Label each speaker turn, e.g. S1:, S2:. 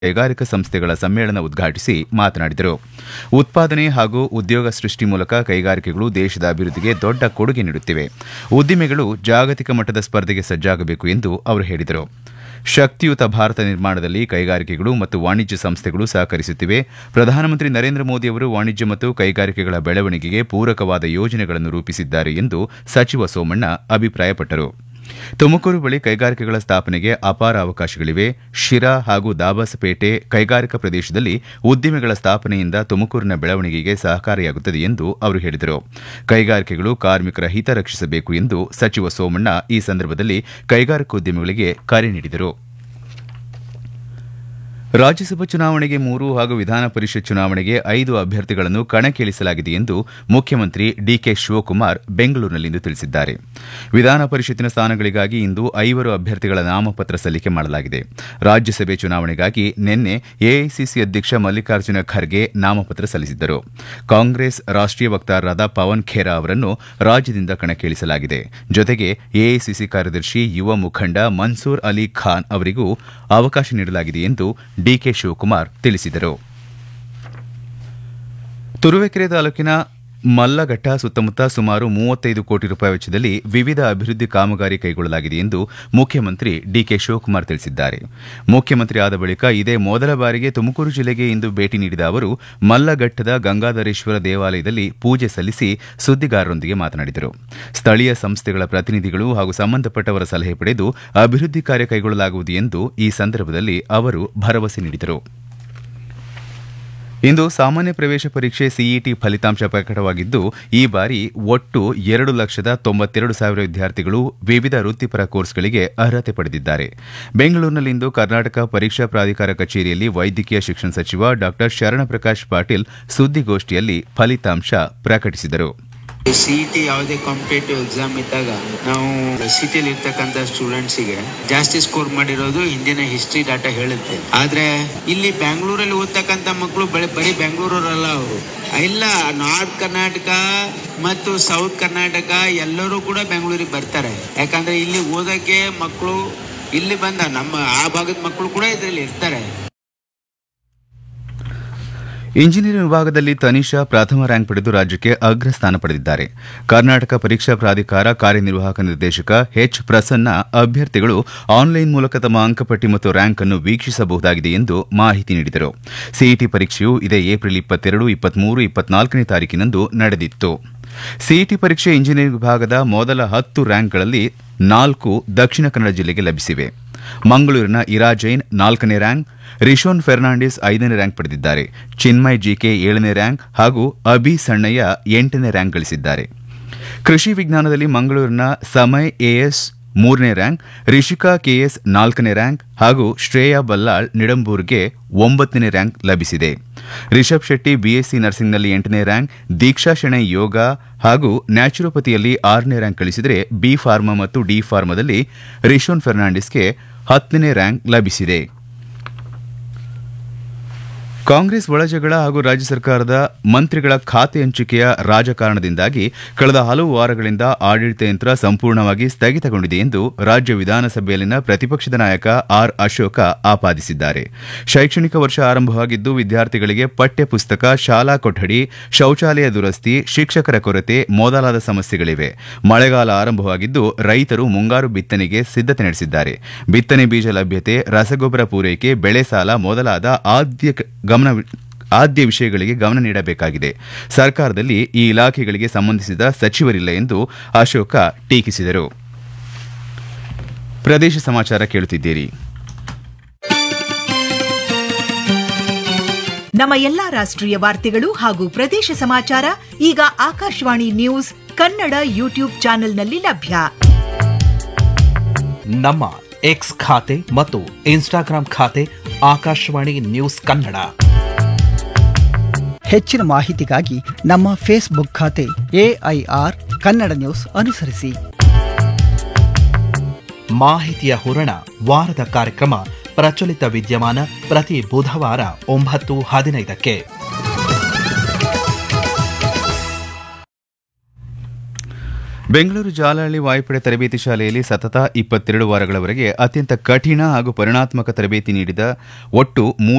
S1: ಕೈಗಾರಿಕಾ ಸಂಸ್ಥೆಗಳ ಸಮ್ಮೇಳನ ಉದ್ಘಾಟಿಸಿ ಮಾತನಾಡಿದರು ಉತ್ಪಾದನೆ ಹಾಗೂ ಉದ್ಯೋಗ ಸೃಷ್ಟಿ ಮೂಲಕ ಕೈಗಾರಿಕೆಗಳು ದೇಶದ ಅಭಿವೃದ್ಧಿಗೆ ದೊಡ್ಡ ಕೊಡುಗೆ ನೀಡುತ್ತಿವೆ ಉದ್ದಿಮೆಗಳು ಜಾಗತಿಕ ಮಟ್ಟದ ಸ್ಪರ್ಧೆಗೆ ಸಜ್ಜಾಗಬೇಕು ಎಂದು ಅವರು ಹೇಳಿದರು ಶಕ್ತಿಯುತ ಭಾರತ ನಿರ್ಮಾಣದಲ್ಲಿ ಕೈಗಾರಿಕೆಗಳು ಮತ್ತು ವಾಣಿಜ್ಯ ಸಂಸ್ಥೆಗಳು ಸಹಕರಿಸುತ್ತಿವೆ ಪ್ರಧಾನಮಂತ್ರಿ ನರೇಂದ್ರ ಮೋದಿ ಅವರು ವಾಣಿಜ್ಯ ಮತ್ತು ಕೈಗಾರಿಕೆಗಳ ಬೆಳವಣಿಗೆಗೆ ಪೂರಕವಾದ ಯೋಜನೆಗಳನ್ನು ರೂಪಿಸಿದ್ದಾರೆ ಎಂದು ಸಚಿವ ಸೋಮಣ್ಣ ಅಭಿಪ್ರಾಯಪಟ್ಟರು ತುಮಕೂರು ಬಳಿ ಕೈಗಾರಿಕೆಗಳ ಸ್ಥಾಪನೆಗೆ ಅಪಾರ ಅವಕಾಶಗಳಿವೆ ಶಿರಾ ಹಾಗೂ ದಾಬಾಸಪೇಟೆ ಕೈಗಾರಿಕಾ ಪ್ರದೇಶದಲ್ಲಿ ಉದ್ದಿಮೆಗಳ ಸ್ಥಾಪನೆಯಿಂದ ತುಮಕೂರಿನ ಬೆಳವಣಿಗೆಗೆ ಸಹಕಾರಿಯಾಗುತ್ತದೆ ಎಂದು ಅವರು ಹೇಳಿದರು ಕೈಗಾರಿಕೆಗಳು ಕಾರ್ಮಿಕರ ಹಿತ ರಕ್ಷಿಸಬೇಕು ಎಂದು ಸಚಿವ ಸೋಮಣ್ಣ ಈ ಸಂದರ್ಭದಲ್ಲಿ ಕೈಗಾರಿಕೋದ್ಯಮಿಗಳಿಗೆ ಕರೆ ನೀಡಿದರು ರಾಜ್ಯಸಭಾ ಚುನಾವಣೆಗೆ ಮೂರು ಹಾಗೂ ವಿಧಾನ ಪರಿಷತ್ ಚುನಾವಣೆಗೆ ಐದು ಅಭ್ಯರ್ಥಿಗಳನ್ನು ಕಣಕ್ಕಿಳಿಸಲಾಗಿದೆ ಎಂದು ಮುಖ್ಯಮಂತ್ರಿ ಡಿಕೆ ಶಿವಕುಮಾರ್ ಬೆಂಗಳೂರಿನಲ್ಲಿಂದು ತಿಳಿಸಿದ್ದಾರೆ ವಿಧಾನ ಪರಿಷತ್ತಿನ ಸ್ಥಾನಗಳಿಗಾಗಿ ಇಂದು ಐವರು ಅಭ್ಯರ್ಥಿಗಳ ನಾಮಪತ್ರ ಸಲ್ಲಿಕೆ ಮಾಡಲಾಗಿದೆ ರಾಜ್ಯಸಭೆ ಚುನಾವಣೆಗಾಗಿ ನಿನ್ನೆ ಎಐಸಿಸಿ ಅಧ್ಯಕ್ಷ ಮಲ್ಲಿಕಾರ್ಜುನ ಖರ್ಗೆ ನಾಮಪತ್ರ ಸಲ್ಲಿಸಿದ್ದರು ಕಾಂಗ್ರೆಸ್ ರಾಷ್ಟೀಯ ವಕ್ತಾರರಾದ ಪವನ್ ಖೇರಾ ಅವರನ್ನು ರಾಜ್ಯದಿಂದ ಕಣಕ್ಕಿಳಿಸಲಾಗಿದೆ ಜೊತೆಗೆ ಎಐಸಿಸಿ ಕಾರ್ಯದರ್ಶಿ ಯುವ ಮುಖಂಡ ಮನ್ಸೂರ್ ಅಲಿ ಖಾನ್ ಅವರಿಗೂ ಅವಕಾಶ ನೀಡಲಾಗಿದೆ ಎಂದು ಡಿಕೆ ಶಿವಕುಮಾರ್ ತಿಳಿಸಿದರು ತುರುವೇಕೆರೆ ತಾಲೂಕಿನ ಮಲ್ಲಘಟ್ಟ ಸುತ್ತಮುತ್ತ ಸುಮಾರು ಮೂವತ್ತೈದು ಕೋಟಿ ರೂಪಾಯಿ ವೆಚ್ಚದಲ್ಲಿ ವಿವಿಧ ಅಭಿವೃದ್ಧಿ ಕಾಮಗಾರಿ ಕೈಗೊಳ್ಳಲಾಗಿದೆ ಎಂದು ಮುಖ್ಯಮಂತ್ರಿ ಡಿಕೆ ಶಿವಕುಮಾರ್ ತಿಳಿಸಿದ್ದಾರೆ ಮುಖ್ಯಮಂತ್ರಿ ಆದ ಬಳಿಕ ಇದೇ ಮೊದಲ ಬಾರಿಗೆ ತುಮಕೂರು ಜಿಲ್ಲೆಗೆ ಇಂದು ಭೇಟಿ ನೀಡಿದ ಅವರು ಮಲ್ಲಘಟ್ಟದ ಗಂಗಾಧರೇಶ್ವರ ದೇವಾಲಯದಲ್ಲಿ ಪೂಜೆ ಸಲ್ಲಿಸಿ ಸುದ್ದಿಗಾರರೊಂದಿಗೆ ಮಾತನಾಡಿದರು ಸ್ಥಳೀಯ ಸಂಸ್ಥೆಗಳ ಪ್ರತಿನಿಧಿಗಳು ಹಾಗೂ ಸಂಬಂಧಪಟ್ಟವರ ಸಲಹೆ ಪಡೆದು ಅಭಿವೃದ್ಧಿ ಕಾರ್ಯ ಕೈಗೊಳ್ಳಲಾಗುವುದು ಎಂದು ಈ ಸಂದರ್ಭದಲ್ಲಿ ಅವರು ಭರವಸೆ ನೀಡಿದರು ಇಂದು ಸಾಮಾನ್ಯ ಪ್ರವೇಶ ಪರೀಕ್ಷೆ ಸಿಇಟಿ ಫಲಿತಾಂಶ ಪ್ರಕಟವಾಗಿದ್ದು ಈ ಬಾರಿ ಒಟ್ಟು ಎರಡು ಲಕ್ಷದ ತೊಂಬತ್ತೆರಡು ಸಾವಿರ ವಿದ್ಯಾರ್ಥಿಗಳು ವಿವಿಧ ವೃತ್ತಿಪರ ಕೋರ್ಸ್ಗಳಿಗೆ ಅರ್ಹತೆ ಪಡೆದಿದ್ದಾರೆ ಬೆಂಗಳೂರಿನಲ್ಲಿಂದು ಕರ್ನಾಟಕ ಪರೀಕ್ಷಾ ಪ್ರಾಧಿಕಾರ ಕಚೇರಿಯಲ್ಲಿ ವೈದ್ಯಕೀಯ ಶಿಕ್ಷಣ ಸಚಿವ ಡಾ ಶರಣಪ್ರಕಾಶ್ ಪಾಟೀಲ್ ಸುದ್ದಿಗೋಷ್ಠಿಯಲ್ಲಿ ಫಲಿತಾಂಶ ಪ್ರಕಟಿಸಿದರು
S2: ಸಿಇಟಿ ಯಾವುದೇ ಕಾಂಪಿಟೇಟಿವ್ ಎಕ್ಸಾಮ್ ಇದ್ದಾಗ ನಾವು ಸಿಟಿಯಲ್ಲಿ ಇರ್ತಕ್ಕಂಥ ಸ್ಟೂಡೆಂಟ್ಸಿಗೆ ಜಾಸ್ತಿ ಸ್ಕೋರ್ ಮಾಡಿರೋದು ಹಿಂದಿನ ಹಿಸ್ಟ್ರಿ ಡಾಟಾ ಹೇಳುತ್ತೆ ಆದ್ರೆ ಇಲ್ಲಿ ಬ್ಯಾಂಗ್ಳೂರಲ್ಲಿ ಓದ್ತಕ್ಕಂಥ ಮಕ್ಕಳು ಬರೀ ಬರೀ ಬೆಂಗಳೂರಲ್ಲ ಅವರು ಇಲ್ಲ ನಾರ್ತ್ ಕರ್ನಾಟಕ ಮತ್ತು ಸೌತ್ ಕರ್ನಾಟಕ ಎಲ್ಲರೂ ಕೂಡ ಬೆಂಗಳೂರಿಗೆ ಬರ್ತಾರೆ ಯಾಕಂದ್ರೆ ಇಲ್ಲಿ ಓದಕ್ಕೆ ಮಕ್ಕಳು ಇಲ್ಲಿ ಬಂದ ನಮ್ಮ ಆ ಭಾಗದ ಮಕ್ಕಳು ಕೂಡ ಇದರಲ್ಲಿ ಇರ್ತಾರೆ
S1: ಇಂಜಿನಿಯರಿಂಗ್ ವಿಭಾಗದಲ್ಲಿ ತನಿಷಾ ಪ್ರಥಮ ರ್ಯಾಂಕ್ ಪಡೆದು ರಾಜ್ಯಕ್ಕೆ ಅಗ್ರ ಸ್ಥಾನ ಪಡೆದಿದ್ದಾರೆ ಕರ್ನಾಟಕ ಪರೀಕ್ಷಾ ಪ್ರಾಧಿಕಾರ ಕಾರ್ಯನಿರ್ವಾಹಕ ನಿರ್ದೇಶಕ ಎಚ್ ಪ್ರಸನ್ನ ಅಭ್ಯರ್ಥಿಗಳು ಆನ್ಲೈನ್ ಮೂಲಕ ತಮ್ಮ ಅಂಕಪಟ್ಟಿ ಮತ್ತು ರ್ಯಾಂಕ್ ಅನ್ನು ವೀಕ್ಷಿಸಬಹುದಾಗಿದೆ ಎಂದು ಮಾಹಿತಿ ನೀಡಿದರು ಸಿಇಟಿ ಪರೀಕ್ಷೆಯು ಇದೇ ಏಪ್ರಿಲ್ ಇಪ್ಪತ್ತೆರಡು ಇಪ್ಪತ್ಮೂರು ಇಪ್ಪತ್ನಾಲ್ಕನೇ ತಾರೀಕಿನಂದು ನಡೆದಿತ್ತು ಸಿಇಟಿ ಪರೀಕ್ಷೆ ಇಂಜಿನಿಯರಿಂಗ್ ವಿಭಾಗದ ಮೊದಲ ಹತ್ತು ರ್ಯಾಂಕ್ಗಳಲ್ಲಿ ನಾಲ್ಕು ದಕ್ಷಿಣ ಕನ್ನಡ ಜಿಲ್ಲೆಗೆ ಲಭಿಸಿವೆ ಮಂಗಳೂರಿನ ಇರಾ ಜೈನ್ ನಾಲ್ಕನೇ ರ್ಯಾಂಕ್ ರಿಶೋನ್ ಫೆರ್ನಾಂಡಿಸ್ ಐದನೇ ರ್ಯಾಂಕ್ ಪಡೆದಿದ್ದಾರೆ ಚಿನ್ಮಯ್ ಜಿಕೆ ಏಳನೇ ರ್ಯಾಂಕ್ ಹಾಗೂ ಅಭಿ ಸಣ್ಣಯ್ಯ ಎಂಟನೇ ರ್ಯಾಂಕ್ ಗಳಿಸಿದ್ದಾರೆ ಕೃಷಿ ವಿಜ್ಞಾನದಲ್ಲಿ ಮಂಗಳೂರಿನ ಸಮಯ್ ಎಎಸ್ ಮೂರನೇ ರ್ಯಾಂಕ್ ರಿಷಿಕಾ ಕೆಎಸ್ ನಾಲ್ಕನೇ ರ್ಯಾಂಕ್ ಹಾಗೂ ಶ್ರೇಯಾ ಬಲ್ಲಾಳ್ ನಿಡಂಬೂರ್ಗೆ ಒಂಬತ್ತನೇ ರ್ಯಾಂಕ್ ಲಭಿಸಿದೆ ರಿಷಬ್ ಶೆಟ್ಟಿ ಬಿಎಸ್ಸಿ ನರ್ಸಿಂಗ್ನಲ್ಲಿ ಎಂಟನೇ ರ್ಯಾಂಕ್ ದೀಕ್ಷಾ ಶೆಣೈ ಯೋಗ ಹಾಗೂ ನ್ಯಾಚುರೋಪತಿಯಲ್ಲಿ ಆರನೇ ರ್ಯಾಂಕ್ ಗಳಿಸಿದರೆ ಬಿ ಫಾರ್ಮಾ ಮತ್ತು ಡಿ ಫಾರ್ಮಾದಲ್ಲಿ ರಿಶೋನ್ ಫೆರ್ನಾಂಡಿಸ್ಗೆ ಹತ್ತನೇ ರ್ಯಾಂಕ್ ಲಭಿಸಿದೆ ಕಾಂಗ್ರೆಸ್ ಒಳಜಗಳ ಹಾಗೂ ರಾಜ್ಯ ಸರ್ಕಾರದ ಮಂತ್ರಿಗಳ ಖಾತೆ ಹಂಚಿಕೆಯ ರಾಜಕಾರಣದಿಂದಾಗಿ ಕಳೆದ ಹಲವು ವಾರಗಳಿಂದ ಆಡಳಿತ ಯಂತ್ರ ಸಂಪೂರ್ಣವಾಗಿ ಸ್ಥಗಿತಗೊಂಡಿದೆ ಎಂದು ರಾಜ್ಯ ವಿಧಾನಸಭೆಯಲ್ಲಿನ ಪ್ರತಿಪಕ್ಷದ ನಾಯಕ ಆರ್ ಅಶೋಕ ಆಪಾದಿಸಿದ್ದಾರೆ ಶೈಕ್ಷಣಿಕ ವರ್ಷ ಆರಂಭವಾಗಿದ್ದು ವಿದ್ಯಾರ್ಥಿಗಳಿಗೆ ಪಠ್ಯ ಪುಸ್ತಕ ಶಾಲಾ ಕೊಠಡಿ ಶೌಚಾಲಯ ದುರಸ್ತಿ ಶಿಕ್ಷಕರ ಕೊರತೆ ಮೊದಲಾದ ಸಮಸ್ಯೆಗಳಿವೆ ಮಳೆಗಾಲ ಆರಂಭವಾಗಿದ್ದು ರೈತರು ಮುಂಗಾರು ಬಿತ್ತನೆಗೆ ಸಿದ್ದತೆ ನಡೆಸಿದ್ದಾರೆ ಬಿತ್ತನೆ ಬೀಜ ಲಭ್ಯತೆ ರಸಗೊಬ್ಬರ ಪೂರೈಕೆ ಬೆಳೆ ಸಾಲ ಮೊದಲಾದ ಆದ್ಯ ಗಮನ ಆದ್ಯ ವಿಷಯಗಳಿಗೆ ಗಮನ ನೀಡಬೇಕಾಗಿದೆ ಸರ್ಕಾರದಲ್ಲಿ ಈ ಇಲಾಖೆಗಳಿಗೆ ಸಂಬಂಧಿಸಿದ ಸಚಿವರಿಲ್ಲ ಎಂದು ಅಶೋಕ ಟೀಕಿಸಿದರು ಪ್ರದೇಶ ಸಮಾಚಾರ ಕೇಳುತ್ತಿದ್ದೀರಿ
S3: ನಮ್ಮ ಎಲ್ಲಾ ರಾಷ್ಟ್ರೀಯ ವಾರ್ತೆಗಳು ಹಾಗೂ ಪ್ರದೇಶ ಸಮಾಚಾರ ಈಗ ಆಕಾಶವಾಣಿ ನ್ಯೂಸ್ ಕನ್ನಡ ಯೂಟ್ಯೂಬ್ ಚಾನೆಲ್ನಲ್ಲಿ ಲಭ್ಯ
S4: ನಮ್ಮ ಎಕ್ಸ್ ಖಾತೆ ಮತ್ತು ಇನ್ಸ್ಟಾಗ್ರಾಂ ಖಾತೆ ಆಕಾಶವಾಣಿ ನ್ಯೂಸ್ ಕನ್ನಡ
S5: ಹೆಚ್ಚಿನ ಮಾಹಿತಿಗಾಗಿ ನಮ್ಮ ಫೇಸ್ಬುಕ್ ಖಾತೆ ಎಐಆರ್ ಕನ್ನಡ ನ್ಯೂಸ್ ಅನುಸರಿಸಿ
S4: ಮಾಹಿತಿಯ ಹೂರಣ ವಾರದ ಕಾರ್ಯಕ್ರಮ ಪ್ರಚಲಿತ ವಿದ್ಯಮಾನ ಪ್ರತಿ ಬುಧವಾರ ಒಂಬತ್ತು ಹದಿನೈದಕ್ಕೆ
S1: ಬೆಂಗಳೂರು ಜಾಲಹಳ್ಳಿ ವಾಯುಪಡೆ ತರಬೇತಿ ಶಾಲೆಯಲ್ಲಿ ಸತತ ಇಪ್ಪತ್ತೆರಡು ವಾರಗಳವರೆಗೆ ಅತ್ಯಂತ ಕಠಿಣ ಹಾಗೂ ಪರಿಣಾತ್ಮಕ ತರಬೇತಿ ನೀಡಿದ ಒಟ್ಟು